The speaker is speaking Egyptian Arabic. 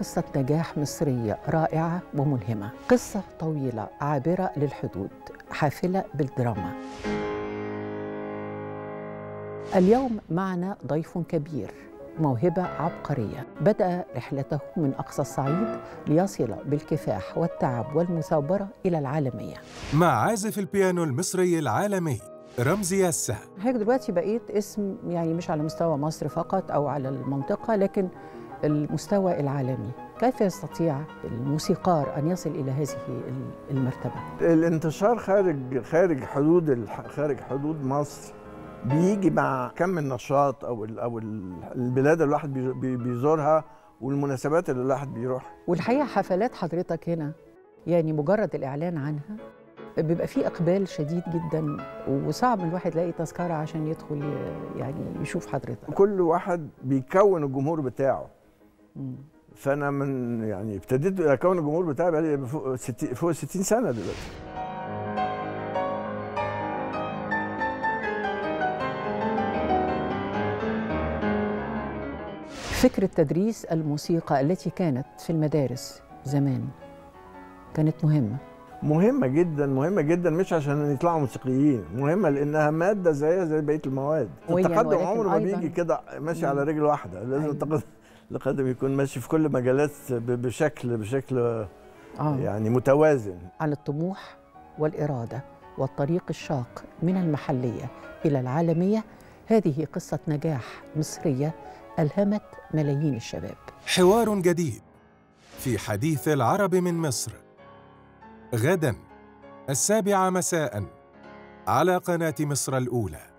قصة نجاح مصرية رائعة وملهمة قصة طويلة عابرة للحدود حافلة بالدراما اليوم معنا ضيف كبير موهبة عبقرية بدأ رحلته من أقصى الصعيد ليصل بالكفاح والتعب والمثابرة إلى العالمية مع عازف البيانو المصري العالمي رمزي يسا هيك دلوقتي بقيت اسم يعني مش على مستوى مصر فقط أو على المنطقة لكن المستوى العالمي كيف يستطيع الموسيقار أن يصل إلى هذه المرتبة؟ الانتشار خارج خارج حدود الح- خارج حدود مصر بيجي مع كم النشاط او ال او ال البلاد اللي الواحد بي- بي- بيزورها والمناسبات اللي الواحد بيروح والحقيقة حفلات حضرتك هنا يعني مجرد الإعلان عنها بيبقى فيه إقبال شديد جدا وصعب الواحد يلاقي تذكرة عشان يدخل ي- يعني يشوف حضرتك كل واحد بيكون الجمهور بتاعه مم. فانا من يعني ابتديت اكون الجمهور بتاعي بقالي فوق 60 فوق 60 سنه دلوقتي فكرة تدريس الموسيقى التي كانت في المدارس زمان كانت مهمة مهمة جدا مهمة جدا مش عشان يطلعوا موسيقيين مهمة لأنها مادة زيها زي بقية المواد ويا التقدم ولكن عمره ما أيضاً- بيجي كده ماشي على رجل واحدة لازم أيوة. التقدم التقدم يكون ماشي في كل مجالات ب- بشكل بشكل آه. يعني متوازن عن الطموح والإرادة والطريق الشاق من المحلية إلى العالمية هذه قصة نجاح مصرية ألهمت ملايين الشباب حوار جديد في حديث العرب من مصر غدا السابعة مساء على قناة مصر الأولى